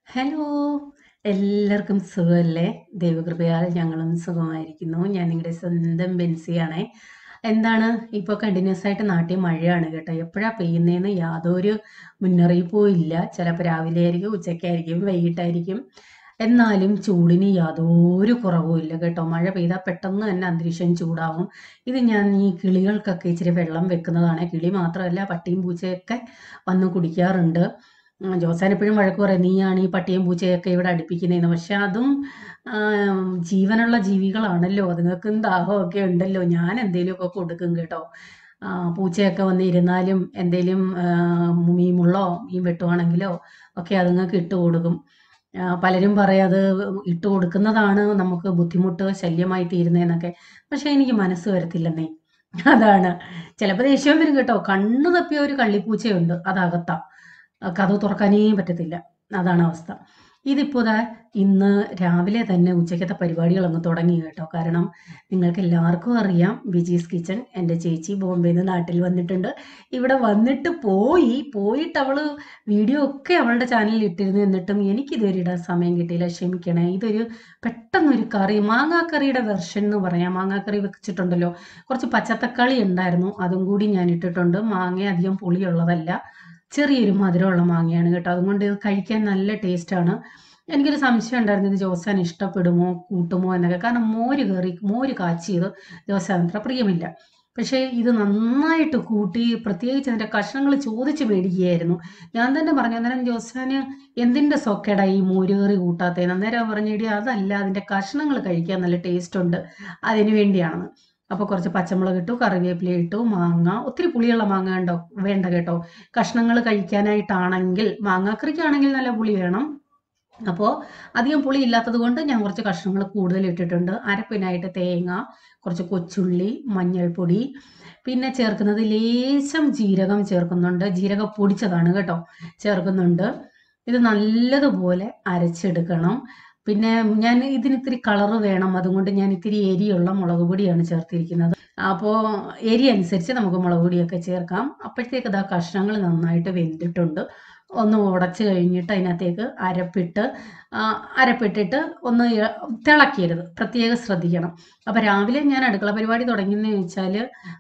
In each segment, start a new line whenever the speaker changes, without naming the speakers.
Hello എല്ലാവർക്കും സുഖമല്ലേ ദൈവകൃപയാൽ ഞങ്ങളും സുഖമായിരിക്കുന്നു ഞാൻ നിങ്ങളുടെ സ്വന്തം ബെൻസിയാണേ എന്താണ് ഇപ്പോൾ കണ്ടിന്യൂസ് ആയിട്ട് നാട്ടിൽ മഴയാണ് കേട്ടോ എപ്പോഴാണ് പെയ്യുന്നതെന്ന് യാതൊരു മുന്നറിയിപ്പും ഇല്ല ചിലപ്പോൾ രാവിലെ ആയിരിക്കും ഉച്ചയ്ക്കായിരിക്കും വൈകിട്ടായിരിക്കും എന്നാലും ചൂടിന് യാതൊരു കുറവും ഇല്ല കേട്ടോ മഴ പെയ്താൽ പെട്ടെന്ന് തന്നെ അന്തരീക്ഷം ചൂടാവും ഇത് ഞാൻ ഈ കിളികൾക്കൊക്കെ ഇച്ചിരി വെള്ളം വെക്കുന്നതാണ് കിളി മാത്രമല്ല പട്ടിയും പൂച്ചയൊക്കെ വന്ന് കുടിക്കാറുണ്ട് ഉം, ജോസാൻ എപ്പോഴും വഴക്ക് പറയും നീയാണ് ഈ പട്ടിയും പൂച്ചയൊക്കെ ഇവിടെ അടുപ്പിക്കുന്നതെന്ന് പക്ഷെ അതും ആം, ജീവനുള്ള ജീവികളാണല്ലോ അതുങ്ങൾക്കും ദാഹമൊക്കെ ഉണ്ടല്ലോ ഞാൻ എന്തെങ്കിലുമൊക്കെ കൊടുക്കും കേട്ടോ ആ, പൂച്ചയൊക്കെ വന്ന് ഇരുന്നാലും എന്തേലും ആ, മീൻ മുള്ളോ മീൻ വെട്ടുവാണെങ്കിലോ ഒക്കെ അതുങ്ങൾക്ക് ഇട്ട് കൊടുക്കും ആ, പലരും പറയും അത് ഇട്ട് കൊടുക്കുന്നതാണ് നമുക്ക് ബുദ്ധിമുട്ട് ശല്യമായി തീരുന്നതെന്നൊക്കെ പക്ഷെ എനിക്ക് മനസ്സ് വരത്തില്ലെന്നേ അതാണ് ചിലപ്പോൾ ദേഷ്യം വരും കേട്ടോ കണ്ണു തപ്പിയ ഒരു കള്ളിപ്പൂച്ചയുണ്ട് അതകത്താ കഥ തുറക്കാനേ പറ്റത്തില്ല അതാണ് അവസ്ഥ ഇതിപ്പോൾ ദാ ഇന്ന് രാവിലെ തന്നെ ഉച്ചയ്ക്കത്തെ പരിപാടികൾ അങ്ങ് തുടങ്ങി കേട്ടോ കാരണം നിങ്ങൾക്ക് എല്ലാവർക്കും അറിയാം വിജീസ് കിച്ചൺ എൻ്റെ ചേച്ചി ബോംബെയിൽ നിന്ന് നാട്ടിൽ വന്നിട്ടുണ്ട് ഇവിടെ വന്നിട്ട് പോയി പോയിട്ട് അവൾ വീഡിയോ ഒക്കെ അവളുടെ ചാനലിൽ ഇട്ടിരുന്നു എന്നിട്ടും എനിക്കിതുവരെ ഇടാൻ സമയം കിട്ടിയില്ല ക്ഷമിക്കണേ ഇതൊരു പെട്ടെന്നൊരു കറി മാങ്ങാക്കറിയുടെ വെർഷൻ എന്ന് പറയാം മാങ്ങാക്കറി വെച്ചിട്ടുണ്ടല്ലോ കുറച്ച് പച്ചത്തക്കാളി ഉണ്ടായിരുന്നു അതും കൂടി ഞാൻ ഇട്ടിട്ടുണ്ട് മാങ്ങ അധികം പുളിയുള്ളതല്ല ചെറിയൊരു മധുരമുള്ള മാങ്ങയാണ് കേട്ടോ അതുകൊണ്ട് ഇത് കഴിക്കാൻ നല്ല ടേസ്റ്റാണ് എനിക്കൊരു സംശയം ഉണ്ടായിരുന്നു ഇത് ജോസാൻ ഇഷ്ടപ്പെടുമോ കൂട്ടുമോ എന്നൊക്കെ കാരണം മോര് കറി മോര് കാച്ചിയത് ജോസാൻ അത്ര പ്രിയമില്ല പക്ഷേ ഇത് നന്നായിട്ട് കൂട്ടി പ്രത്യേകിച്ച് അതിൻ്റെ കഷ്ണങ്ങൾ ചോദിച്ച് മേടിക്കുകയായിരുന്നു ഞാൻ തന്നെ പറഞ്ഞു അന്നേരം ജോസാന് എന്തിൻ്റെ സൊക്കേടാ ഈ മോര് കറി കൂട്ടാത്തതെന്ന് അന്നേരം പറഞ്ഞിടി അതല്ല അതിൻ്റെ കഷ്ണങ്ങൾ കഴിക്കാൻ നല്ല ടേസ്റ്റ് ഉണ്ട് അതിന് വേണ്ടിയാണെന്ന് അപ്പോൾ കുറച്ച് പച്ചമുളക് ഇട്ടു കറിവേപ്പില ഇട്ടു മാങ്ങ ഒത്തിരി പുളിയുള്ള മാങ്ങ ഉണ്ടോ വേണ്ട കേട്ടോ കഷ്ണങ്ങൾ കഴിക്കാനായിട്ടാണെങ്കിൽ മാങ്ങാക്കറിക്കാണെങ്കിൽ നല്ല പുളി വേണം അപ്പോൾ അധികം പുളി ഇല്ലാത്തത് കൊണ്ട് ഞാൻ കുറച്ച് കഷ്ണങ്ങൾ കൂടുതൽ ഇട്ടിട്ടുണ്ട് അരപ്പിനായിട്ട് തേങ്ങ കുറച്ച് കൊച്ചുള്ളി മഞ്ഞൾപ്പൊടി പിന്നെ ചേർക്കുന്നത് ലേശം ജീരകം ചേർക്കുന്നുണ്ട് ജീരകം പൊടിച്ചതാണ് കേട്ടോ ചേർക്കുന്നുണ്ട് ഇത് നല്ലതുപോലെ അരച്ചെടുക്കണം പിന്നെ ഞാൻ ഇതിന് ഇത്തിരി കളറ് വേണം അതുകൊണ്ട് ഞാൻ ഇത്തിരി എരിയുള്ള മുളക് പൊടിയാണ് ചേർത്തിരിക്കുന്നത് അപ്പോൾ എരി അനുസരിച്ച് നമുക്ക് മുളക് പൊടിയൊക്കെ ചേർക്കാം അപ്പോഴത്തേക്ക് ഇതാ കഷ്ണങ്ങൾ നന്നായിട്ട് വെന്തിട്ടുണ്ട് ഒന്ന് ഉടച്ച് കഴിഞ്ഞിട്ട് അതിനകത്തേക്ക് അരപ്പിട്ട് ആ, അരപ്പിട്ടിട്ട് ഒന്ന് ഇ- തിളക്കരുത് പ്രത്യേകം ശ്രദ്ധിക്കണം അപ്പോൾ രാവിലെ ഞാൻ അടുക്കള പരിപാടി തുടങ്ങിയെന്ന് വെച്ചാൽ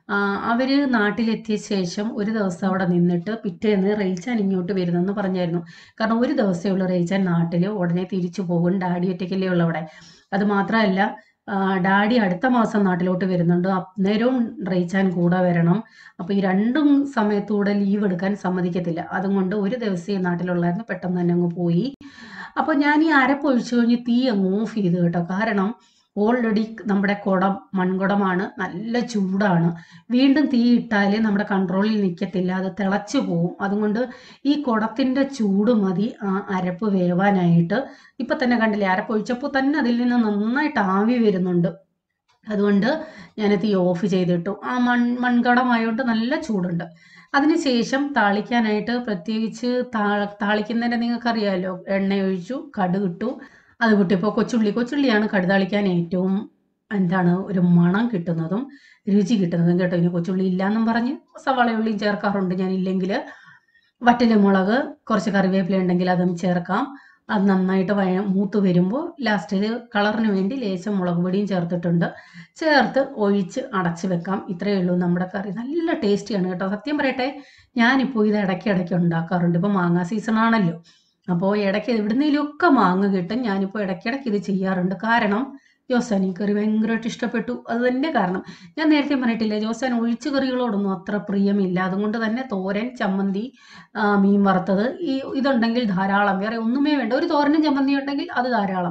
അവർ നാട്ടിലെത്തിയ ശേഷം ഒരു ദിവസം അവിടെ നിന്നിട്ട് പിറ്റേന്ന് റെയിച്ചാൻ ഇങ്ങോട്ട് വരുന്നെന്ന് പറഞ്ഞായിരുന്നു കാരണം ഒരു ദിവസമേ ഉള്ളൂ റെയിച്ചാൻ നാട്ടിൽ ഉടനെ തിരിച്ചു പോകും ഡാഡി ഒറ്റയ്ക്കല്ലേ ഉള്ളൂ അവിടെ അത് മാത്രമല്ല ആ, ഡാഡി അടുത്ത മാസം നാട്ടിലോട്ട് വരുന്നുണ്ട് അന്നേരവും റെയിച്ചാൻ കൂടെ വരണം അപ്പോൾ ഈ രണ്ടും സമയത്തൂടെ ലീവ് എടുക്കാൻ സമ്മതിക്കത്തില്ല അതുകൊണ്ട് ഒരു ദിവസമേ നാട്ടിലുള്ളായിരുന്നു പെട്ടെന്ന് തന്നെ അങ്ങ് പോയി അപ്പോൾ ഞാൻ ഈ അരപ്പൊഴിച്ചു കഴിഞ്ഞ് തീ അങ്ങ് ഓഫ് ചെയ്ത് കേട്ടോ കാരണം ഓൾറെഡി നമ്മുടെ കുടം മൺകുടമാണ് നല്ല ചൂടാണ് വീണ്ടും തീ ഇട്ടാൽ നമ്മുടെ കൺട്രോളിൽ നിൽക്കത്തില്ല അത് തിളച്ചു പോവും അതുകൊണ്ട് ഈ കുടത്തിൻ്റെ ചൂട് മതി ആ അരപ്പ് വേവാനായിട്ട് ഇപ്പം തന്നെ കണ്ടില്ലേ അരപ്പൊഴിച്ചപ്പോൾ തന്നെ അതിൽ നിന്ന് നന്നായിട്ട് ആവി വരുന്നുണ്ട് അതുകൊണ്ട് ഞാൻ തീ ഓഫ് ചെയ്തിട്ടു ആ മൺ മൺകടമായോണ്ട് നല്ല ചൂടുണ്ട് അതിനുശേഷം താളിക്കാനായിട്ട് പ്രത്യേകിച്ച് താ താളിക്കുന്നതിൻ്റെ നിങ്ങൾക്കറിയാമല്ലോ എണ്ണ ഒഴിച്ചു കടുകിട്ടു അത് കൂട്ടിയപ്പോൾ കൊച്ചുള്ളി കൊച്ചുള്ളിയാണ് കടുതാളിക്കാൻ ഏറ്റവും എന്താണ് ഒരു മണം കിട്ടുന്നതും രുചി കിട്ടുന്നതും കേട്ടോ ഇനി കൊച്ചുള്ളി ഇല്ലാന്നും പറഞ്ഞ് സവാള ഉള്ളിയും ചേർക്കാറുണ്ട് ഞാൻ ഇല്ലെങ്കിൽ വറ്റലുമുളക് കുറച്ച് കറിവേപ്പില ഉണ്ടെങ്കിൽ അതും ചേർക്കാം അത് നന്നായിട്ട് വഴ മൂത്ത് വരുമ്പോൾ ലാസ്റ്റിൽ കളറിന് വേണ്ടി ലേശം മുളക് പൊടിയും ചേർത്തിട്ടുണ്ട് ചേർത്ത് ഒഴിച്ച് അടച്ച് വെക്കാം ഇത്രയേ ഉള്ളൂ നമ്മുടെ കറി നല്ല ടേസ്റ്റിയാണ് കേട്ടോ സത്യം പറയട്ടെ ഞാനിപ്പോൾ ഇത് ഇടയ്ക്ക് ഇടയ്ക്ക് ഉണ്ടാക്കാറുണ്ട് ഇപ്പോൾ മാങ്ങാ സീസൺ ആണല്ലോ അപ്പോൾ ഇടയ്ക്ക് എവിടുന്നേലുമൊക്കെ മാങ്ങ കിട്ടും ഞാനിപ്പോൾ ഇടയ്ക്കിടയ്ക്ക് ഇത് ചെയ്യാറുണ്ട് കാരണം ജോസാൻ ഈ കറി ഭയങ്കരമായിട്ട് ഇഷ്ടപ്പെട്ടു അത് തന്നെ കാരണം ഞാൻ നേരത്തെ പറഞ്ഞിട്ടില്ലേ ജോസാൻ ഒഴിച്ചു കറികളോടൊന്നും അത്ര പ്രിയമില്ല അതുകൊണ്ട് തന്നെ തോരൻ ചമ്മന്തി ആ, മീൻ വറുത്തത് ഈ ഇതുണ്ടെങ്കിൽ ധാരാളം വേറെ ഒന്നുമേ വേണ്ട ഒരു തോരനും ചമ്മന്തി ഉണ്ടെങ്കിൽ അത് ധാരാളം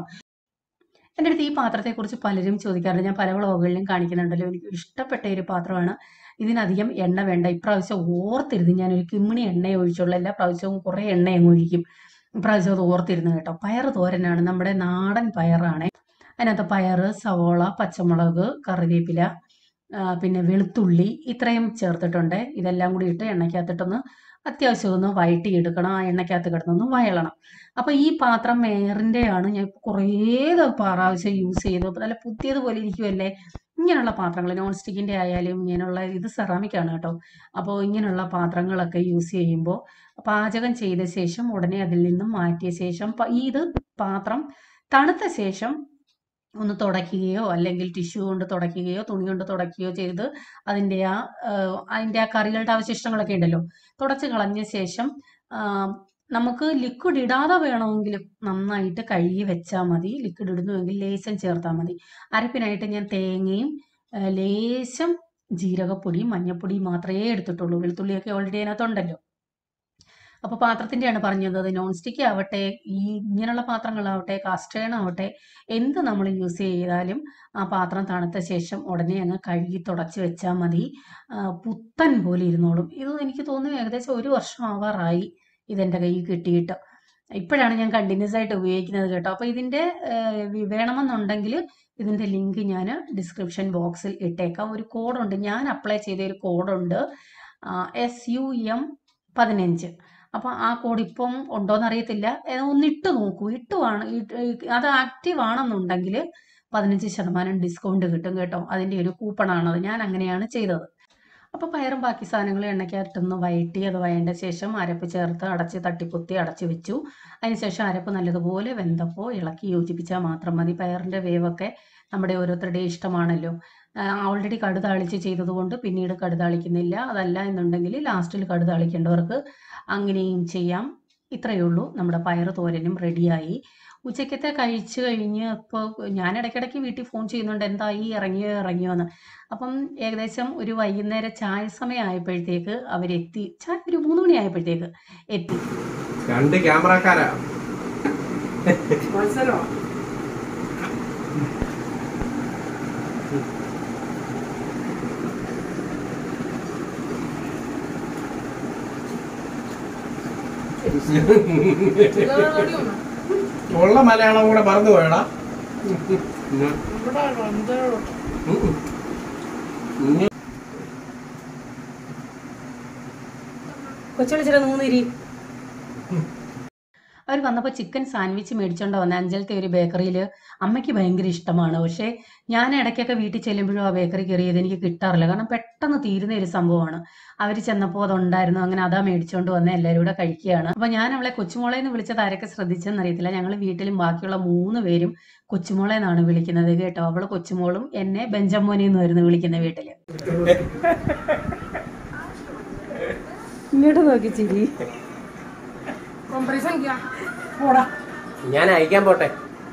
എൻ്റെ അടുത്ത് ഈ പാത്രത്തെക്കുറിച്ച് പലരും ചോദിക്കാറുണ്ട് ഞാൻ പല വ്ളോഗുകളിലും കാണിക്കുന്നുണ്ടല്ലോ എനിക്ക് ഇഷ്ടപ്പെട്ട ഒരു പാത്രമാണ് ഇതിനധികം എണ്ണ വേണ്ട ഇപ്രാവശ്യം ഓർത്തിരുന്ന് ഞാനൊരു കിമ്മിണി എണ്ണയെ ഒഴിച്ചുള്ള എല്ലാ പ്രാവശ്യവും കുറേ എണ്ണ അങ്ങ് ഒഴിക്കും ഇപ്രാവശ്യം അത് ഓർത്തിരുന്നു കേട്ടോ പയർ തോരനാണ് നമ്മുടെ നാടൻ പയറാണ് അതിനകത്ത് പയർ സവോള പച്ചമുളക് കറിവേപ്പില ആ, പിന്നെ വെളുത്തുള്ളി ഇത്രയും ചേർത്തിട്ടുണ്ട് ഇതെല്ലാം കൂടി ഇട്ട് എണ്ണയ്ക്കകത്തിട്ടൊന്ന് അത്യാവശ്യം ഒന്ന് വഴറ്റി എടുക്കണം ആ എണ്ണയ്ക്കകത്ത് കിടന്നൊന്ന് വയളണം അപ്പോൾ ഈ പാത്രം മേറിൻ്റെയാണ് ഞാൻ ഇപ്പോൾ കുറേ ത- പ്രാവശ്യം യൂസ് ചെയ്തു അപ്പോൾ നല്ല പുതിയതുപോലെ ഇരിക്കുമല്ലേ ഇങ്ങനെയുള്ള പാത്രങ്ങൾ നോൺ സ്റ്റിക്കിൻ്റെ ആയാലും ഇങ്ങനെയുള്ള ഇത് സെറാമിക് ആണ് കേട്ടോ അപ്പോൾ ഇങ്ങനെയുള്ള പാത്രങ്ങളൊക്കെ യൂസ് ചെയ്യുമ്പോൾ പാചകം ചെയ്ത ശേഷം ഉടനെ അതിൽ നിന്നും മാറ്റിയ ശേഷം പ- ഇത് പാത്രം തണുത്ത ശേഷം ഒന്ന് തുടയ്ക്കുകയോ അല്ലെങ്കിൽ ടിഷ്യൂ കൊണ്ട് തുടയ്ക്കുകയോ തുണി കൊണ്ട് തുടയ്ക്കുകയോ ചെയ്ത് അതിൻ്റെ ആ ആ, അതിൻ്റെ ആ കറികളുടെ അവശിഷ്ടങ്ങളൊക്കെ ഉണ്ടല്ലോ തുടച്ച് കളഞ്ഞ ശേഷം ആ, നമുക്ക് ലിക്വിഡ് ഇടാതെ വേണമെങ്കിലും നന്നായിട്ട് കഴുകി വെച്ചാൽ മതി ലിക്വിഡ് ഇടുന്നുവെങ്കിൽ ലേശം ചേർത്താൽ മതി അരപ്പിനായിട്ട് ഞാൻ തേങ്ങയും ആ, ലേശം ജീരകപ്പൊടിയും മഞ്ഞപ്പൊടിയും മാത്രമേ എടുത്തിട്ടുള്ളൂ വെളുത്തുള്ളിയൊക്കെ ഓൾറെഡി അതിനകത്തുണ്ടല്ലോ അപ്പോൾ പാത്രത്തിൻ്റെയാണ് പറഞ്ഞത് നോൺ സ്റ്റിക്ക് ആവട്ടെ ഈ ഇങ്ങനെയുള്ള പാത്രങ്ങളാവട്ടെ കാസ്റ്റേൺ ആവട്ടെ എന്ത് നമ്മൾ യൂസ് ചെയ്താലും ആ പാത്രം തണുത്ത ശേഷം ഉടനെ അങ്ങ് കഴുകി തുടച്ച് വെച്ചാൽ മതി ആ, പുത്തൻ പോലെ ഇരുന്നോളും ഇത് എനിക്ക് തോന്നുന്നു ഏകദേശം ഒരു വർഷം ആവാറായി ഇതെൻ്റെ കയ്യിൽ കിട്ടിയിട്ട് ഇപ്പോഴാണ് ഞാൻ കണ്ടിന്യൂസ് ആയിട്ട് ഉപയോഗിക്കുന്നത് കേട്ടോ അപ്പോൾ ഇതിൻ്റെ ഏഹ്, വി- വേണമെന്നുണ്ടെങ്കിൽ ഇതിൻ്റെ ലിങ്ക് ഞാൻ ഡിസ്ക്രിപ്ഷൻ ബോക്സിൽ ഇട്ടേക്കാം ഒരു കോഡുണ്ട് ഞാൻ അപ്ലൈ ചെയ്ത ഒരു കോഡുണ്ട് എസ് യു എം പതിനഞ്ച് അപ്പോൾ ആ കോഡ് ഇപ്പം ഉണ്ടോയെന്ന് അറിയത്തില്ല ഏ, ഒന്ന് ഇട്ട് നോക്കൂ ഇട്ടുവാണ് ഇട്ട് അത് ആക്റ്റീവ് ആണെന്നുണ്ടെങ്കിൽ പതിനഞ്ച് ശതമാനം ഡിസ്കൗണ്ട് കിട്ടും കേട്ടോ അതിൻ്റെ ഒരു കൂപ്പണാണത് ഞാൻ അങ്ങനെയാണ് ചെയ്തത് അപ്പോൾ പയറും ബാക്കി സാധനങ്ങളും എണ്ണയ്ക്കകത്തൊന്ന് വഴറ്റി അത് വഴണ്ട ശേഷം അരപ്പ് ചേർത്ത് അടച്ച് തട്ടിപ്പൊത്തി അടച്ച് വെച്ചു അതിനുശേഷം അരപ്പ് നല്ലതുപോലെ വെന്തപ്പോൾ ഇളക്കി യോജിപ്പിച്ചാൽ മാത്രം മതി പയറിൻ്റെ വേവൊക്കെ നമ്മുടെ ഓരോരുത്തരുടെയും ഇഷ്ടമാണല്ലോ ഓൾറെഡി കടുതാളിച്ച് ചെയ്തതുകൊണ്ട് പിന്നീട് കടുതാളിക്കുന്നില്ല അതല്ല എന്നുണ്ടെങ്കിൽ ലാസ്റ്റിൽ കടുതാളിക്കേണ്ടവർക്ക് അങ്ങനെയും ചെയ്യാം ഇത്രയേ ഉള്ളൂ നമ്മുടെ പയറ് തോരനും റെഡിയായി ഉച്ചക്കത്തെ കഴിച്ചു കഴിഞ്ഞ് ഇപ്പോൾ ഞാൻ ഇടയ്ക്കിടയ്ക്ക് വീട്ടിൽ ഫോൺ ചെയ്യുന്നുണ്ട് എന്തായി ഇറങ്ങിയോ ഇറങ്ങിയോ എന്ന് അപ്പം ഏകദേശം ഒരു വൈകുന്നേരം ചായ സമയം ആയപ്പോഴത്തേക്ക് അവരെത്തി ചായ ഒരു മൂന്ന് മണി ആയപ്പോഴത്തേക്ക് എത്തി
രണ്ട് ക്യാമറക്കാരാ
മത്സരമോ
ഉള്ള മലയാളം കൂടെ മറന്നു പോയടാ
ഇവിടെ വന്തോളൂ
കൊച്ചുളിച്ചിട്ട് മൂന്നിരി അവർ വന്നപ്പോൾ ചിക്കൻ സാൻഡ്വിച്ച് മേടിച്ചോണ്ട് വന്ന അഞ്ചലത്തെ ഒരു ബേക്കറിയിൽ അമ്മയ്ക്ക് ഭയങ്കര ഇഷ്ടമാണ് പക്ഷേ ഞാൻ ഇടയ്ക്കൊക്കെ വീട്ടിൽ ചെല്ലുമ്പോഴും ആ ബേക്കറി കയറിയത് എനിക്ക് കിട്ടാറില്ല കാരണം പെട്ടെന്ന് തീരുന്ന ഒരു സംഭവമാണ് അവർ ചെന്നപ്പോൾ അതുണ്ടായിരുന്നു അങ്ങനെ അതാ മേടിച്ചോണ്ട് വന്ന് എല്ലാവരും കൂടെ കഴിക്കുകയാണ് അപ്പോൾ ഞാൻ അവളെ കൊച്ചുമോളെ എന്ന് വിളിച്ചത് ആരൊക്കെ ശ്രദ്ധിച്ചെന്ന് അറിയത്തില്ല ഞങ്ങൾ വീട്ടിലും ബാക്കിയുള്ള മൂന്ന് പേരും കൊച്ചുമോളെ എന്നാണ് വിളിക്കുന്നത് കേട്ടോ അവള് കൊച്ചുമോളും എന്നെ ബെഞ്ചമ്മോനെ എന്ന് വരുന്നു വിളിക്കുന്ന വീട്ടില് ഇങ്ങോട്ട് നോക്കി ചിരി
കോമ്പറീഷൻ പോടാ
ഞാൻ അയക്കാൻ പോട്ടെ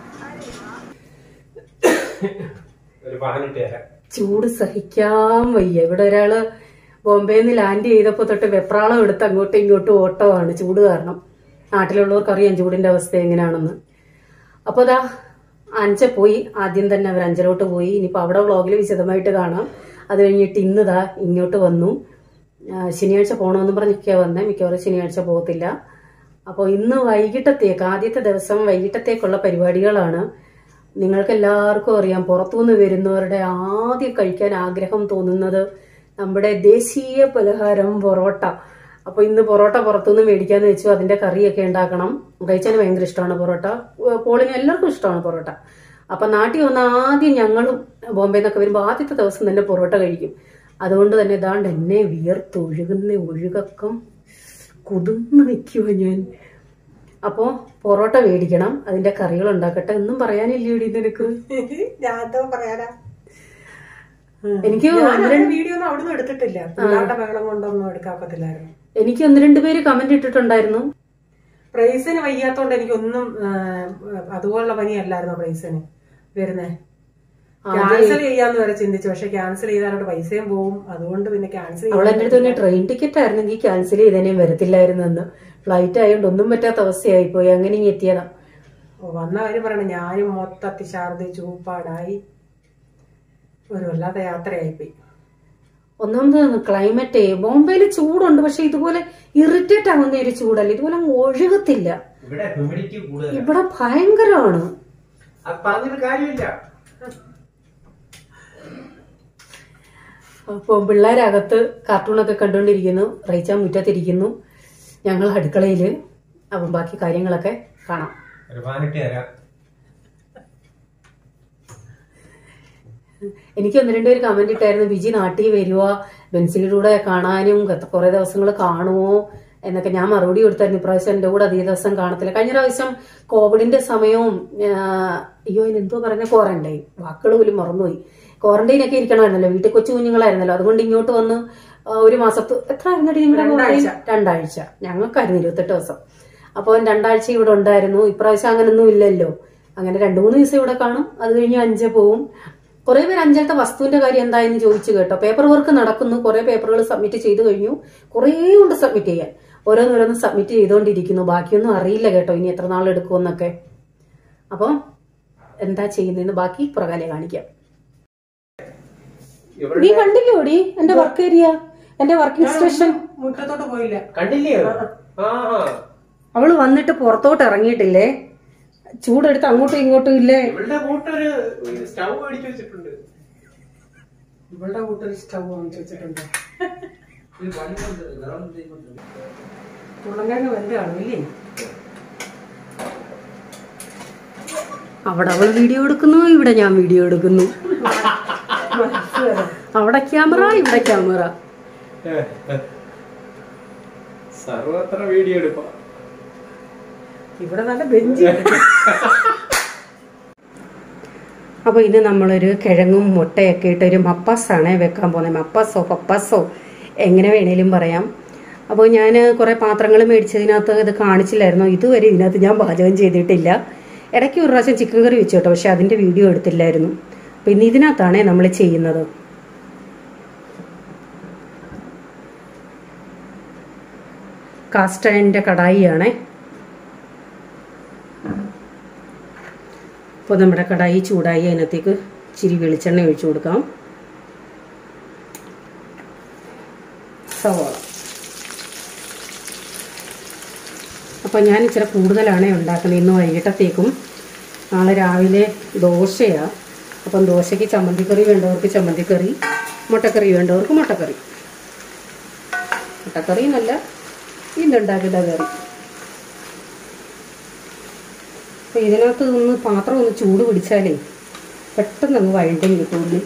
ഒരു പാനിട്ട് തരാം
ചൂട് സഹിക്കാൻ വയ്യ ഇവിടെ ഒരാള് ബോംബെയിൽ നിന്ന് ലാൻഡ് ചെയ്തപ്പോ തൊട്ട് വെപ്രാളം എടുത്ത് അങ്ങോട്ടും ഇങ്ങോട്ടും ഓട്ടമാണ് ചൂട് കാരണം നാട്ടിലുള്ളവർക്ക് അറിയാം ചൂടിന്റെ അവസ്ഥ എങ്ങനെയാണെന്ന് അപ്പൊ ദാ അഞ്ച പോയി ആദ്യം തന്നെ അവർ അഞ്ചലോട്ട് പോയി ഇനിയിപ്പോ അവിടെ വ്ളോഗിൽ വിശദമായിട്ട് കാണാം അത് കഴിഞ്ഞിട്ട് ഇന്ന് ദാ ഇങ്ങോട്ട് വന്നു ആ, ശനിയാഴ്ച പോകണമെന്ന് പറഞ്ഞൊക്കെയാ വന്നേ മിക്കവാറും ശനിയാഴ്ച പോകത്തില്ല അപ്പോൾ ഇന്ന് വൈകിട്ടത്തേക്ക് ആദ്യത്തെ ദിവസം വൈകിട്ടത്തേക്കുള്ള പരിപാടികളാണ് നിങ്ങൾക്ക് എല്ലാവർക്കും അറിയാം പുറത്തുനിന്ന് വരുന്നവരുടെ ആദ്യം കഴിക്കാൻ ആഗ്രഹം തോന്നുന്നത് നമ്മുടെ ദേശീയ പലഹാരം പൊറോട്ട അപ്പൊ ഇന്ന് പൊറോട്ട പുറത്തുനിന്ന് മേടിക്കാന്ന് വെച്ചു അതിന്റെ കറിയൊക്കെ ഉണ്ടാക്കണം റൈച്ചന് ഭയങ്കര ഇഷ്ടമാണ് പൊറോട്ട ഏഹ് പോളിന് എല്ലാവർക്കും ഇഷ്ടമാണ് പൊറോട്ട അപ്പൊ നാട്ടിൽ വന്ന ആദ്യം ഞങ്ങളും ബോംബെ നിന്നൊക്കെ വരുമ്പോൾ ആദ്യത്തെ ദിവസം തന്നെ പൊറോട്ട കഴിക്കും അതുകൊണ്ട് തന്നെ ഇതാണ്ട് എന്നെ വിയർത്തൊഴുകുന്ന ഒഴുകക്കം കുതിർന്ന് നിൽക്കുമോ ഞാൻ അപ്പോ പൊറോട്ട മേടിക്കണം അതിന്റെ കറികൾ ഉണ്ടാക്കട്ടെ ഒന്നും പറയാനില്ല ഇവിടെ നിനക്ക്
ഞാൻ എന്തോ പറയാനാ
എനിക്ക്
ഞാൻ
ഒന്ന്
അങ്ങനെ
രണ്ട്
വീഡിയോ ഒന്നും അവിടുന്ന് എടുത്തിട്ടില്ല പിള്ളേരുടെ ബഹളം കൊണ്ടൊന്നും എടുക്കാക്കത്തില്ലായിരുന്നു
എനിക്ക് ഒന്ന് രണ്ട് പേര് കമന്റ് ഇട്ടിട്ടുണ്ടായിരുന്നു
പ്രൈസിന് വയ്യാത്തോണ്ട് എനിക്കൊന്നും ആ, അതുപോലുള്ള പനിയല്ലായിരുന്നു പ്രൈസിന് വരുന്നേ ക്യാൻസൽ ചെയ്യാന്ന് വരെ ചിന്തിച്ചു പക്ഷെ ക്യാൻസൽ ചെയ്താലോട്ട് പൈസയും പോവും അതുകൊണ്ട് പിന്നെ ക്യാൻസൽ
അവൾ എന്റെ അടുത്ത് തന്നെ ട്രെയിൻ ടിക്കറ്റ് ആയിരുന്നെങ്കിൽ ക്യാൻസൽ ചെയ്തേനേം വരത്തില്ലായിരുന്നു എന്ന് ഫ്ലൈറ്റ് ആയതുകൊണ്ട് ഒന്നും പറ്റാത്ത അവസ്ഥയായി പോയി അങ്ങനെ ഇങ്ങ് എത്തിയതാ
വന്ന കാര്യം പറയണ ഞാനും മൊത്തത്തിൽ ഛർദി ചൂപ്പാടായി ഒരു വല്ലാത്ത യാത്രയായിപ്പോയി
ഒന്നാമത് ക്ലൈമറ്റ് ബോംബെയിൽ ചൂടുണ്ട് പക്ഷെ ഇതുപോലെ ഇറിറ്റേറ്റ് ആവുന്ന ഒരു ചൂടല്ല ഇതുപോലെ അങ്ങ് ഒഴുകത്തില്ല
ഇവിടെ ഹ്യൂമിഡിറ്റി കൂടുതൽ
ഇവിടെ ഭയങ്കരമാണ്
അത് പറഞ്ഞിട്ട് കാര്യമില്ല
അപ്പോൾ പിള്ളേരകത്ത് കാർട്ടൂണൊക്കെ കണ്ടുകൊണ്ടിരിക്കുന്നു റൈച്ച മുറ്റത്തിരിക്കുന്നു ഞങ്ങൾ അടുക്കളയിൽ അപ്പം ബാക്കി കാര്യങ്ങളൊക്കെ കാണാം
ഒരു പാനിട്ട് തരാം
എനിക്ക് ഒന്ന് രണ്ടുപേര് കമന്റ് ഇട്ടായിരുന്നു വിജി നാട്ടിൽ വരുക ബെൻസിയുടെ കൂടെ കാണാനും കുറെ ദിവസങ്ങൾ കാണുമോ എന്നൊക്കെ ഞാൻ മറുപടി കൊടുത്തായിരുന്നു ഇപ്രാവശ്യം എന്റെ കൂടെ അധിക ദിവസം കാണത്തില്ല കഴിഞ്ഞ പ്രാവശ്യം കോവിഡിന്റെ സമയവും ആ, അയ്യോ എന്തോ പറഞ്ഞ ക്വാറന്റൈൻ വാക്കുകൾ പോലും മറന്നുപോയി ക്വാറന്റൈൻ ഒക്കെ ഇരിക്കണമായിരുന്നല്ലോ വീട്ടിൽ കൊച്ചു കുഞ്ഞുങ്ങളായിരുന്നല്ലോ അതുകൊണ്ട് ഇങ്ങോട്ട് വന്ന് ആ, ഒരു മാസത്ത് എത്ര ആയിരുന്നടി നിങ്ങളുടെ
രണ്ടാഴ്ച.
quarantine? രണ്ടാഴ്ച ഞങ്ങൾക്കായിരുന്നു ഇരുപത്തെട്ട് ദിവസം അപ്പോൾ രണ്ടാഴ്ച ഇവിടെ ഉണ്ടായിരുന്നു ഇപ്രാവശ്യം അങ്ങനൊന്നും ഇല്ലല്ലോ അങ്ങനെ രണ്ടു മൂന്ന് ദിവസം ഇവിടെ കാണും അത് കഴിഞ്ഞ് അഞ്ച് പോവും കുറെ പേര് അഞ്ചലത്തെ വസ്തുവിന്റെ കാര്യം എന്തായെന്ന് ചോദിച്ചു കേട്ടോ പേപ്പർ വർക്ക് നടക്കുന്നു കുറെ പേപ്പറുകൾ സബ്മിറ്റ് ചെയ്തു കഴിഞ്ഞു കുറേ ഉണ്ട് സബ്മിറ്റ് ചെയ്യാൻ ഓരോന്നോരോന്ന് സബ്മിറ്റ് ചെയ്തുകൊണ്ടിരിക്കുന്നു ബാക്കിയൊന്നും അറിയില്ല കേട്ടോ ഇനി എത്ര നാൾ എടുക്കുമെന്നൊക്കെ അപ്പം എന്താ ചെയ്യുന്നതെന്ന് ബാക്കി പുറകാലെ കാണിക്കാം നീ
ഇവരുടെ
കണ്ടില്ലോടി എന്റെ വർക്ക് ഏരിയ എന്റെ വർക്കിംഗ് സ്റ്റേഷൻ
മുറ്റത്തോട്ട് പോയില്ല
കണ്ടില്ലയോ ആ ആ
അവള് വന്നിട്ട് പുറത്തോട്ട് ഇറങ്ങിയിട്ടില്ലേ ചൂടെടുത്ത് അങ്ങോട്ടും ഇങ്ങോട്ടും ഇല്ലേ
ഇവളുടെ കൂട്ടൊരു സ്റ്റൗ മേടിച്ചു വെച്ചിട്ടുണ്ട്
ഇവളുടെ കൂട്ടൊരു സ്റ്റൗ വാങ്ങിച്ചു വെച്ചിട്ടുണ്ട് ഉരുളൻകിഴങ്ങ് വെന്ത് കാണില്ലേ
അവിടെ അവള് വീഡിയോ എടുക്കുന്നു ഇവിടെ ഞാൻ വീഡിയോ എടുക്കുന്നു അവിടെ ക്യാമറ ഇവിടെ ക്യാമറ
സർവത്ര വീഡിയോ എടുക്കാം
ഇവിടെ നല്ല ബെഞ്ച്
അപ്പോൾ ഇന്ന് നമ്മളൊരു കിഴങ്ങും മുട്ടയൊക്കെ ഇട്ട് ഒരു മപ്പാസാണ് വെക്കാൻ പോകുന്നത് മപ്പാസോ പപ്പാസോ എങ്ങനെ വേണേലും പറയാം അപ്പോൾ ഞാൻ കുറേ പാത്രങ്ങൾ മേടിച്ചതിനകത്ത് ഇത് കാണിച്ചില്ലായിരുന്നു ഇതുവരെ ഇതിനകത്ത് ഞാൻ പാചകം ചെയ്തിട്ടില്ല ഇടയ്ക്ക് ഒരു പ്രാവശ്യം ചിക്കൻ കറി വെച്ചു കേട്ടോ പക്ഷെ അതിൻ്റെ വീഡിയോ എടുത്തില്ലായിരുന്നു അപ്പോൾ ഇന്ന് ഇതിനകത്താണ് നമ്മൾ ചെയ്യുന്നത് കാസ്റ്റ് അയണിൻ്റെ കടായിയാണേ അപ്പോൾ നമ്മുടെ കടായി ചൂടായി അതിനകത്തേക്ക് ഇച്ചിരി വെളിച്ചെണ്ണ ഒഴിച്ചു കൊടുക്കാം സവാള അപ്പോൾ ഞാൻ ഇച്ചിരി കൂടുതലാണ് ഉണ്ടാക്കുന്നത് ഇന്ന് വൈകിട്ടത്തേക്കും നാളെ രാവിലെ ദോശയാണ് അപ്പം ദോശയ്ക്ക് ചമ്മന്തിക്കറി വേണ്ടവർക്ക് ചമ്മന്തിക്കറി മുട്ടക്കറി വേണ്ടവർക്ക് മുട്ടക്കറി മുട്ടക്കറി എന്നല്ല ഇന്നുണ്ടാക്കിയ കറി അപ്പോൾ ഇതിനകത്ത് ഒന്ന് പാത്രം ഒന്ന് ചൂട് പിടിച്ചാലേ പെട്ടെന്ന് അങ്ങ് വഴണ്ടും കിട്ടുള്ളൂ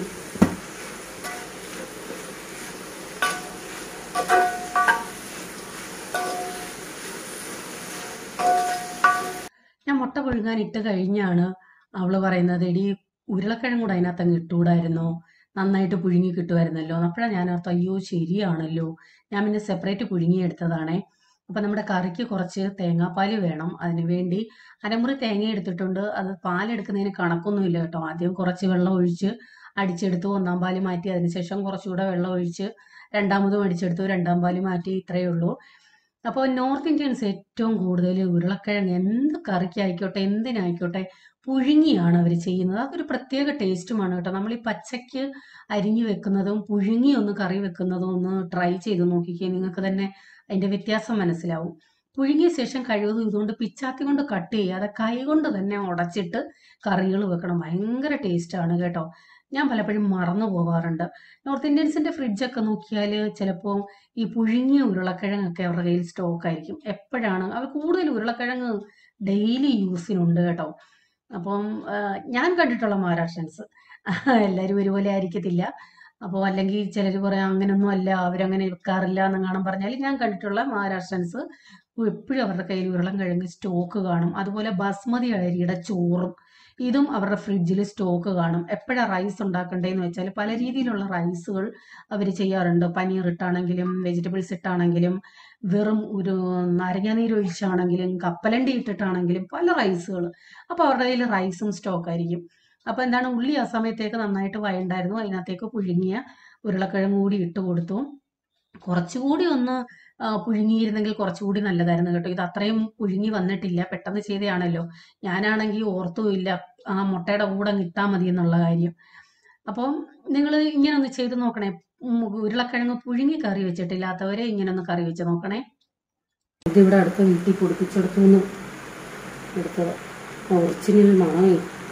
ഞാൻ മുട്ട പുഴുങ്ങാൻ ഇട്ട് കഴിഞ്ഞാണ് അവള് പറയുന്നത് എടി ഉരുളക്കിഴങ്ങ് കൂടെ അതിനകത്ത് അങ്ങ് ഇട്ടുകൂടായിരുന്നോ നന്നായിട്ട് പുഴുങ്ങി കിട്ടുമായിരുന്നല്ലോ അപ്പോഴാണ് ഞാൻ ഓർത്ത് അയ്യോ ശരിയാണല്ലോ ഞാൻ പിന്നെ സെപ്പറേറ്റ് പുഴുങ്ങിയെടുത്തതാണേ അപ്പം നമ്മുടെ കറിക്ക് കുറച്ച് തേങ്ങാപ്പാൽ വേണം അതിന് വേണ്ടി അരമുറി തേങ്ങ എടുത്തിട്ടുണ്ട് അത് പാലെടുക്കുന്നതിന് കണക്കൊന്നുമില്ല കേട്ടോ ആദ്യം കുറച്ച് വെള്ളം ഒഴിച്ച് അടിച്ചെടുത്തു ഒന്നാം പാല് മാറ്റി അതിനുശേഷം കുറച്ചുകൂടെ വെള്ളം ഒഴിച്ച് രണ്ടാമതും അടിച്ചെടുത്തു രണ്ടാം പാല് മാറ്റി ഇത്രയേ ഉള്ളൂ അപ്പോൾ നോർത്ത് ഇന്ത്യൻസ് ഏറ്റവും കൂടുതൽ ഉരുളക്കിഴങ്ങ് എന്ത് കറിക്കായിക്കോട്ടെ എന്തിനായിക്കോട്ടെ പുഴുങ്ങിയാണ് അവർ ചെയ്യുന്നത് അതൊരു പ്രത്യേക ടേസ്റ്റുമാണ് കേട്ടോ നമ്മൾ ഈ പച്ചയ്ക്ക് അരിഞ്ഞു വെക്കുന്നതും പുഴുങ്ങി ഒന്ന് കറി വെക്കുന്നതും ഒന്ന് ട്രൈ ചെയ്ത് നോക്കിക്കേ നിങ്ങൾക്ക് തന്നെ അതിന്റെ വ്യത്യാസം മനസ്സിലാവും പുഴുങ്ങിയ ശേഷം കഴിവതും ഇതുകൊണ്ട് പിച്ചാത്തി കൊണ്ട് കട്ട് ചെയ്യാതെ കൈ കൊണ്ട് തന്നെ ഉടച്ചിട്ട് കറികൾ വെക്കണം ഭയങ്കര ടേസ്റ്റാണ് കേട്ടോ ഞാൻ പലപ്പോഴും മറന്നു പോകാറുണ്ട് നോർത്ത് ഇന്ത്യൻസിന്റെ ഫ്രിഡ്ജൊക്കെ നോക്കിയാൽ ചിലപ്പോൾ ഈ പുഴുങ്ങിയ ഉരുളക്കിഴങ്ങൊക്കെ അവരുടെ കയ്യിൽ സ്റ്റോക്ക് ആയിരിക്കും എപ്പോഴാണ് അവർ കൂടുതൽ ഉരുളക്കിഴങ്ങ് ഡെയിലി യൂസിനുണ്ട് കേട്ടോ അപ്പം ആ, ഞാൻ കണ്ടിട്ടുള്ള മഹാരാഷ്ട്രൻസ് എല്ലാവരും ഒരുപോലെ ആയിരിക്കത്തില്ല അപ്പോൾ അല്ലെങ്കിൽ ചിലർ പറയാം അങ്ങനൊന്നും അല്ല അവരങ്ങനെ വെക്കാറില്ല എന്നെങ്ങാനും പറഞ്ഞാൽ ഞാൻ കണ്ടിട്ടുള്ള മഹാരാഷ്ട്രൻസ് എപ്പോഴും അവരുടെ കയ്യിൽ ഉരുളം കിഴങ്ങ് സ്റ്റോക്ക് കാണും അതുപോലെ ബസ്മതി അരിയുടെ ചോറും ഇതും അവരുടെ ഫ്രിഡ്ജിൽ സ്റ്റോക്ക് കാണും എപ്പോഴാണ് റൈസ് ഉണ്ടാക്കണ്ടേന്ന് വെച്ചാൽ പല രീതിയിലുള്ള റൈസുകൾ അവർ ചെയ്യാറുണ്ട് പനീർ ഇട്ടാണെങ്കിലും വെജിറ്റബിൾസ് ഇട്ടാണെങ്കിലും വെറും ഒരു നാരങ്ങാനീര് ഒഴിച്ചാണെങ്കിലും കപ്പലണ്ടി ഇട്ടിട്ടാണെങ്കിലും പല റൈസുകൾ അപ്പോൾ അവരുടെ കയ്യിൽ റൈസും സ്റ്റോക്ക് ആയിരിക്കും അപ്പോൾ എന്താണ് ഉള്ളി ആ സമയത്തേക്ക് നന്നായിട്ട് വയണ്ടായിരുന്നു അതിനകത്തേക്ക് പുഴുങ്ങിയ ഉരുളക്കിഴങ്ങ് കൂടി ഇട്ട് കൊടുത്തു കുറച്ചുകൂടി ഒന്ന് ആ, പുഴുങ്ങിയിരുന്നെങ്കിൽ കുറച്ചുകൂടി നല്ലതായിരുന്നു കേട്ടോ ഇത് അത്രയും പുഴുങ്ങി വന്നിട്ടില്ല പെട്ടെന്ന് ചെയ്തതാണല്ലോ ഞാനാണെങ്കിൽ ഓർത്തുമില്ല ആ മുട്ടയുടെ കൂടെ അങ്ങ് ഇട്ടാൽ മതി എന്നുള്ള കാര്യം അപ്പം നിങ്ങൾ ഇങ്ങനെ ഒന്ന് ചെയ്ത് നോക്കണേ ഉം, ഉരുളക്കിഴങ്ങ് പുഴുങ്ങി കറി വെച്ചിട്ടില്ലാത്തവരെ ഇങ്ങനെ ഒന്ന് കറി വെച്ച് നോക്കണേ ഇതിവിടെ അടുത്ത വീട്ടിൽ പൊടിപ്പിച്ചെടുത്തുനിന്ന് എടുത്തത് ഒറിജിനൽ മണമേ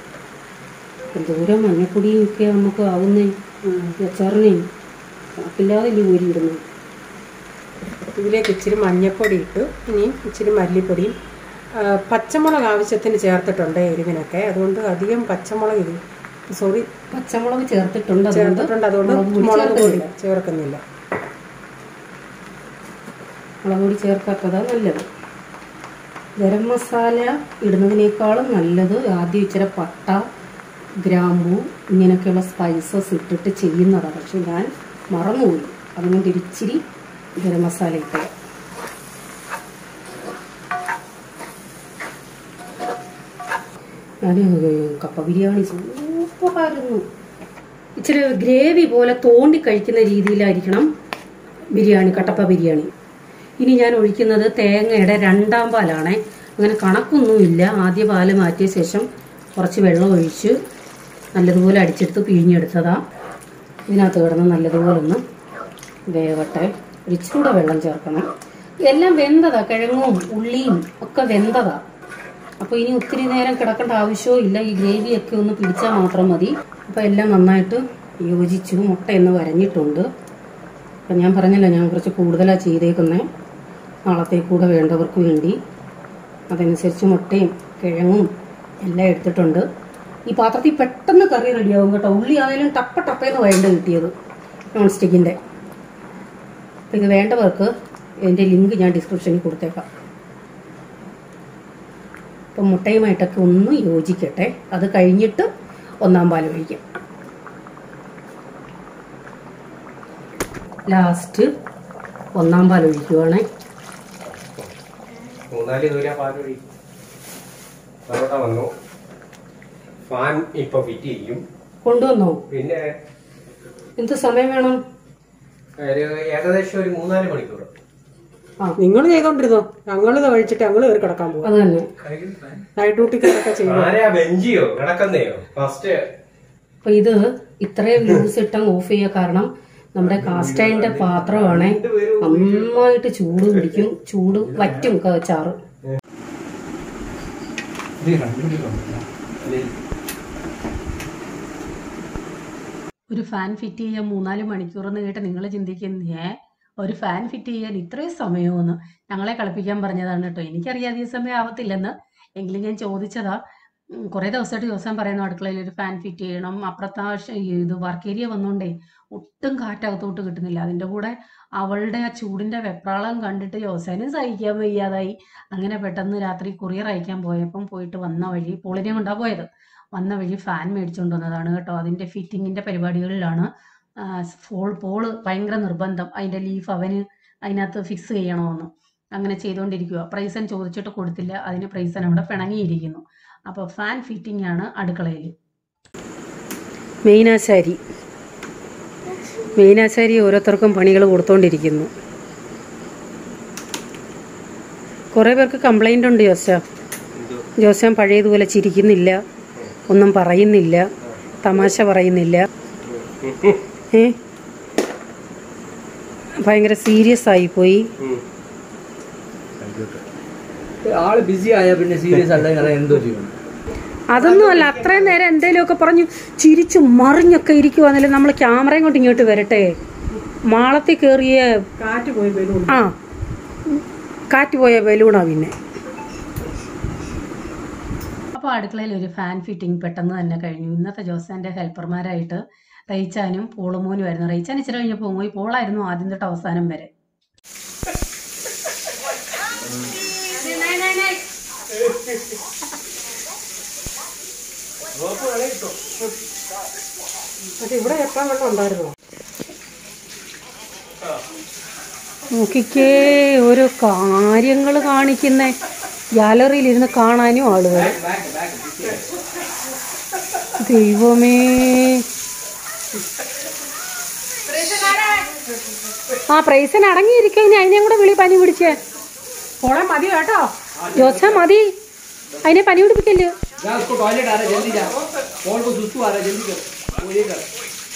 എന്തോരം മഞ്ഞപ്പൊടിയും ഒക്കെ നമുക്ക് ആവുന്നേ അച്ചാറിനെ കണക്കില്ലാതെ ഊരിയിടുന്നു
ഇതിലേക്ക് ഇച്ചിരി മഞ്ഞപ്പൊടി ഇട്ടു ഇനി ഇച്ചിരി മല്ലിപ്പൊടിയും ആ, പച്ചമുളക് ആവശ്യത്തിന് ചേർത്തിട്ടുണ്ട് എരിവിനൊക്കെ അതുകൊണ്ട് അധികം പച്ചമുളക് ഇത് സോറി
പച്ചമുളക് ചേർത്തിട്ടുണ്ട് അതുകൊണ്ട്
ചേർത്തിട്ടുണ്ട് അതുകൊണ്ട്
മുളക് പൊടി
മുളക് പൊടി
ചേർക്കുന്നില്ല.
ചേർക്കുന്നില്ല
മുളക് പൊടി ചേർക്കാത്തതാണ് നല്ലത് ഗരം മസാല ഇടുന്നതിനേക്കാളും നല്ലത് ആദ്യം ഇച്ചിരി പട്ട ഗ്രാമ്പു ഇങ്ങനെയൊക്കെയുള്ള സ്പൈസസ് ഇട്ടിട്ട് ചെയ്യുന്നതാണ് പക്ഷെ ഞാൻ മറന്നുപോയി അതുകൊണ്ട് ഇച്ചിരി ഗരം മസാല ഇട്ടത് ഞാൻ കപ്പ ബിരിയാണി സൂപ്പറായിരുന്നു ഇച്ചിരി ഗ്രേവി പോലെ തോണ്ടി കഴിക്കുന്ന രീതിയിലായിരിക്കണം ബിരിയാണി കട്ടപ്പ ബിരിയാണി ഇനി ഞാൻ ഒഴിക്കുന്നത് തേങ്ങയുടെ രണ്ടാം പാലാണ് അങ്ങനെ കണക്കൊന്നുമില്ല ആദ്യ പാല് മാറ്റിയ ശേഷം കുറച്ച് വെള്ളം ഒഴിച്ച് നല്ലതുപോലെ അടിച്ചെടുത്ത് പിഴിഞ്ഞെടുത്തതാ ഇതിനകത്ത് കിടന്ന് നല്ലതുപോലെ ഒന്ന് വേവട്ടെ ഇച്ചിരൂടെ വെള്ളം ചേർക്കണം എല്ലാം വെന്തതാ കിഴങ്ങും ഉള്ളിയും ഒക്കെ വെന്തതാ അപ്പോൾ ഇനി ഒത്തിരി നേരം കിടക്കേണ്ട ആവശ്യവും ഇല്ല ഈ ഗ്രേവിയൊക്കെ ഒന്ന് പിടിച്ചാൽ മാത്രം മതി അപ്പോൾ എല്ലാം നന്നായിട്ട് യോജിച്ചു മുട്ടയൊന്ന് വരഞ്ഞിട്ടുണ്ട് അപ്പം ഞാൻ പറഞ്ഞല്ലോ ഞാൻ കുറച്ച് കൂടുതലാണ് ചെയ്തേക്കുന്നത് നാളത്തേക്കൂടെ വേണ്ടവർക്ക് വേണ്ടി അതനുസരിച്ച് മുട്ടയും കിഴങ്ങും എല്ലാം എടുത്തിട്ടുണ്ട് ഈ പാത്രത്തിൽ പെട്ടെന്ന് കറി റെഡിയാവും കേട്ടോ ഉള്ളി ആണെങ്കിലും ടപ്പ ടപ്പേന്ന് വരണ്ട് കിട്ടിയത് നോൺ സ്റ്റിക്കിൻ്റെ അപ്പം ഇത് വേണ്ടവർക്ക് ഇതിൻ്റെ ലിങ്ക് ഞാൻ ഡിസ്ക്രിപ്ഷനിൽ കൊടുത്തേക്കാം അപ്പം മുട്ടയുമായിട്ടൊക്കെ ഒന്ന് യോജിക്കട്ടെ അത് കഴിഞ്ഞിട്ട് ഒന്നാം പാൽ ഒഴിക്കാം ലാസ്റ്റ് ഒന്നാം പാൽ ഒഴിക്കുവാണേ
മൂന്നാല് ദൂര പാലൊഴി പൊറോട്ട വന്നു ഫാൻ ഇപ്പൊ ഫിറ്റ് ചെയ്യും
കൊണ്ടുവന്നോ
പിന്നെ
എന്ത് സമയം വേണം
ഒരു ഏകദേശം ഒരു മൂന്നാല് മണിക്കൂർ
ആ
നിങ്ങൾ ചെയ്തോണ്ടിരുന്നോ ഞങ്ങളിത് കഴിച്ചിട്ട് ഞങ്ങൾ കയറി കിടക്കാൻ പോകും
അത് തന്നെ
നൈറ്റ് ഡ്യൂട്ടിക്കൊക്കെ ചെയ്യും
ആരാ ബെഞ്ചിയോ കിടക്കുന്നയോ ഫസ്റ്റ്
അപ്പൊ ഇത് ഇത്രയും ലൂസ് ഇട്ട ഓഫ് ചെയ്യുക കാരണം നമ്മുടെ കാസ്റ്റൈൻ്റെ പാത്രമാണ് നന്നായിട്ട് ചൂട് പിടിക്കും ചൂട് വറ്റും ക- ചാറ് ഒരു ഫാൻ ഫിറ്റ് ചെയ്യാൻ മൂന്നാല് മണിക്കൂർ എന്ന് കേട്ട് നിങ്ങൾ ചിന്തിക്കുന്നേ ഒരു ഫാൻ ഫിറ്റ് ചെയ്യാൻ ഇത്രയും സമയമെന്ന് ഞങ്ങളെ കളിപ്പിക്കാൻ പറഞ്ഞതാണ് കേട്ടോ എനിക്കറിയാം അധികം സമയം ആവത്തില്ലെന്ന് എങ്കിലും ഞാൻ ചോദിച്ചതാ ഉം, കുറേ ദിവസമായിട്ട് ദിവസം പറയുന്നു അടുക്കളയിൽ ഒരു ഫാൻ ഫിറ്റ് ചെയ്യണം അപ്പുറത്തെ ആ ഷ- ഇത് വർക്ക് ഏരിയ വന്നോണ്ടേ ഒട്ടും കാറ്റകത്തോട്ട് കിട്ടുന്നില്ല അതിൻ്റെ കൂടെ അവളുടെ ആ ചൂടിൻ്റെ വെപ്രാളം കണ്ടിട്ട് ജോസാനും സഹിക്കാൻ വയ്യാതായി അങ്ങനെ പെട്ടെന്ന് രാത്രി കൊറിയർ അയക്കാൻ പോയപ്പം പോയിട്ട് വന്ന വഴി പോളിനെ കൊണ്ടാ പോയത് വന്ന വഴി ഫാൻ മേടിച്ചുകൊണ്ട് വന്നതാണ് കേട്ടോ അതിൻ്റെ ഫിറ്റിങ്ങിൻ്റെ പരിപാടികളിലാണ് ആ, ഫോൾ പോള് ഭയങ്കര നിർബന്ധം അതിൻ്റെ ലീഫ് അവന് അതിനകത്ത് ഫിക്സ് ചെയ്യണമെന്ന് അങ്ങനെ ചെയ്തുകൊണ്ടിരിക്കുക പ്രൈസൻ ചോദിച്ചിട്ട് കൊടുത്തില്ല അതിന് പ്രൈസൻ അവിടെ പിണങ്ങിയിരിക്കുന്നു അപ്പോൾ ഫാൻ ഫിറ്റിംഗ് ആണ് അടുക്കളയിൽ മെയിനാശാരി മെയിനാശാരി ഓരോരുത്തർക്കും പണികൾ കൊടുത്തോണ്ടിരിക്കുന്നു കുറേ പേർക്ക് കംപ്ലൈൻ്റ് ഉണ്ട് ജോസ ജോസാൻ പഴയതുപോലെ ചിരിക്കുന്നില്ല ഒന്നും പറയുന്നില്ല തമാശ പറയുന്നില്ല ഏ ഭയങ്കര സീരിയസ് ആയിപ്പോയി
ആള് ബിസി ആയ പിന്നെ സീരിയസ് അല്ല എന്തോ ചെയ്യണം
അതൊന്നും അല്ല അത്രയും നേരം എന്തേലുമൊക്കെ പറഞ്ഞു ചിരിച്ചു മറിഞ്ഞൊക്കെ ഇരിക്കുവാന്നല്ലേ നമ്മൾ ക്യാമറയും കൊണ്ട് ഇങ്ങോട്ട് വരട്ടെ മാളത്തിൽ കയറിയ
കാറ്റ് പോയി വരും
ആ കാറ്റ് പോയ ബലൂണാ പിന്നെ അപ്പോൾ അടുക്കളയിൽ ഒരു ഫാൻ ഫിറ്റിംഗ് പെട്ടെന്ന് തന്നെ കഴിഞ്ഞു ഇന്നത്തെ ജോസാൻ്റെ ഹെൽപ്പർമാരായിട്ട് റൈച്ചാനും പോളുമോനുമായിരുന്നു റൈച്ചാൻ ഇച്ചിരി കഴിഞ്ഞപ്പോൾ പോയി പോളായിരുന്നു ആദ്യം തൊട്ട് അവസാനം വരെ
പക്ഷെ ഇവിടെ എപ്പോൾ വെള്ളം ഉണ്ടായിരുന്നോ
നോക്കിക്കേ ഓരോ കാര്യങ്ങൾ കാണിക്കുന്ന ഗാലറിയിൽ ഇരുന്ന് കാണാനും ആളുകൾ ദൈവമേ ആ പ്രൈസിന് അടങ്ങിയിരിക്കും ഇനി അതിനെയും കൂടെ വിളി പനി പിടിച്ചേ
പോളെ മതി കേട്ടോ
ജോസ മതി അതിനെ പനി പിടിപ്പിക്കല്ലോ
जा उसको टॉयलेट आ रहा है जल्दी जा और को सुसु आ रहा है जल्दी कर वो ये कर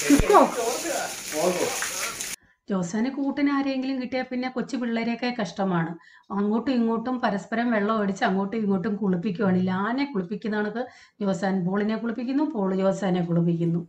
और को
ജോസാന് കൂട്ടിന് ആരെങ്കിലും കിട്ടിയാൽ പിന്നെ കൊച്ചു പിള്ളേരെയൊക്കെ കഷ്ടമാണ് അങ്ങോട്ടും ഇങ്ങോട്ടും പരസ്പരം വെള്ളം അടിച്ച് അങ്ങോട്ടും ഇങ്ങോട്ടും കുളിപ്പിക്കുവാണ് ലാനെ കുളിപ്പിക്കുന്ന കണക്ക് ജോസാൻ പോളിനെ കുളിപ്പിക്കുന്നു പോള് ജോസാനെ കുളിപ്പിക്കുന്നു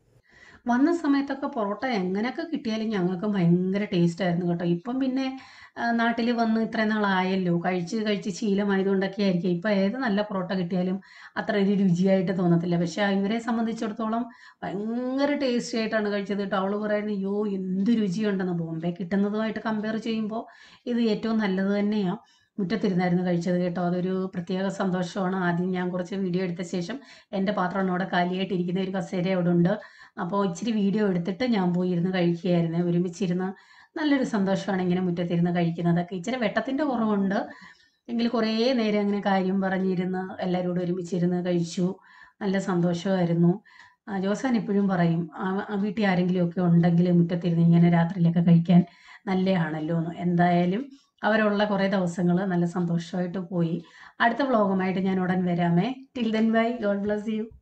വന്ന സമയത്തൊക്കെ പൊറോട്ട എങ്ങനെയൊക്കെ കിട്ടിയാലും ഞങ്ങൾക്ക് ഭയങ്കര ടേസ്റ്റ് ആയിരുന്നു കേട്ടോ ഇപ്പം പിന്നെ നാട്ടിൽ വന്ന് ഇത്രയും നാളായല്ലോ കഴിച്ച് കഴിച്ച് ശീലമായതുകൊണ്ടൊക്കെ ആയിരിക്കും ഇപ്പം ഏത് നല്ല പൊറോട്ട കിട്ടിയാലും അത്ര ഒരു രുചിയായിട്ട് തോന്നത്തില്ല പക്ഷെ ഇവരെ സംബന്ധിച്ചിടത്തോളം ഭയങ്കര ടേസ്റ്റി ആയിട്ടാണ് കഴിച്ചത് കേട്ടോ അവള് പറയുന്നത് അയ്യോ എന്ത് രുചിയുണ്ടെന്ന് ബോംബെ കിട്ടുന്നതുമായിട്ട് കമ്പയർ ചെയ്യുമ്പോൾ ഇത് ഏറ്റവും നല്ലത് തന്നെയാണ് മുറ്റത്തിരുന്നായിരുന്നു കഴിച്ചത് കേട്ടോ അതൊരു പ്രത്യേക സന്തോഷമാണ് ആദ്യം ഞാൻ കുറച്ച് വീഡിയോ എടുത്ത ശേഷം എൻ്റെ പാത്രമാണ് അവിടെ കാലിയായിട്ടിരിക്കുന്ന ഒരു കസേര അവിടെ ഉണ്ട് അപ്പോൾ ഇച്ചിരി വീഡിയോ എടുത്തിട്ട് ഞാൻ പോയി ഇരുന്ന് കഴിക്കുകയായിരുന്നു ഒരുമിച്ചിരുന്ന് നല്ലൊരു സന്തോഷമാണ് ഇങ്ങനെ മുറ്റത്തിരുന്ന് കഴിക്കുന്നതൊക്കെ ഇച്ചിരി വെട്ടത്തിൻ്റെ കുറവുണ്ട് എങ്കിൽ കുറേ നേരം അങ്ങനെ കാര്യം പറഞ്ഞിരുന്ന് എല്ലാവരോടും ഒരുമിച്ചിരുന്ന് കഴിച്ചു നല്ല സന്തോഷമായിരുന്നു ആ, ജോസാൻ എപ്പോഴും പറയും ആ- ആ വീട്ടിൽ ആരെങ്കിലുമൊക്കെ ഉണ്ടെങ്കിൽ മുറ്റത്തിരുന്ന് ഇങ്ങനെ രാത്രിയിലൊക്കെ കഴിക്കാൻ നല്ലതാണല്ലോ എന്ന് എന്തായാലും അവരുള്ള കുറേ ദിവസങ്ങൾ നല്ല സന്തോഷമായിട്ട് പോയി അടുത്ത വ്ളോഗുമായിട്ട് ഞാൻ ഉടൻ വരാമേ till then bye God bless U